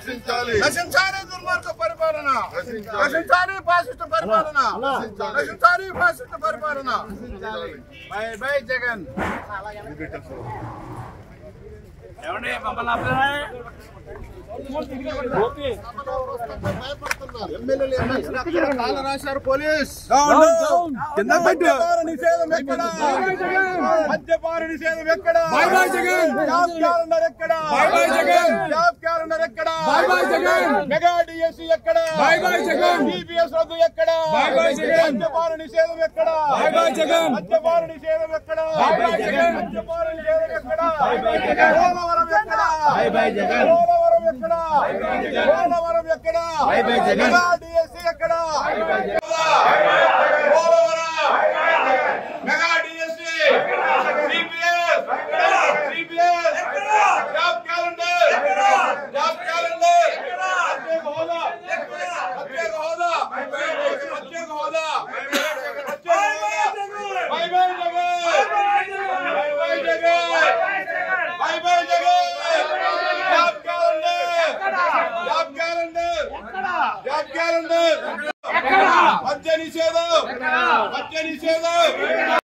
రక్షించాలి నశించాలి దుర్మార్గ పరిపాలన నశించాలి. నశించాలి ఫాసిస్ట్ పరిపాలన నశించాలి. నశించాలి ఫాసిస్ట్ పరిపాలన బై బై జగన్ ఏమండి మమ్మల్ని ఆపుతారా? ఎమ్మెల్యేలు ఎమ్మెల్సీలు అక్కడ తాళ రాశారు పోలీస్ కింద పెట్టు. మద్యపాన నిషేధం ఎక్కడ మద్యపాన నిషేధం ఎక్కడ bye bye Jagan. Job calendar ఎక్కడ bye bye Jagan. Job calendar ఎక్కడ bye bye Jagan. Mega DSC ఎక్కడ బై బై జగన్. టీపీఎస్ రద్దు ఎక్కడ బై బై జగన్. మద్యపాన నిషేధం ఎక్కడ బై బై జగన్. మద్యపాన నిషేధం ఎక్కడ బై బై జగన్. మద్యపాన నిషేధం ఎక్కడ బై బై జగన్. పోలవరం ఎక్కడ బై బై జగన్. పోలవరం ఎక్కడ పోలవరం ఎక్కడ bye bye Jagan. Mega DSC ఎక్కడ Polavaram mega DSC CPS CPS job calendar job calendar ప్రత్యేక హోదా ప్రత్యేక హోదా ప్రత్యేక హోదా ప్రత్యేక హోదా bye bye Jagan bye bye Jagan bye bye Jagan job calendar job calendar job calendar మద్య నిషేధం మద్య నిషేధం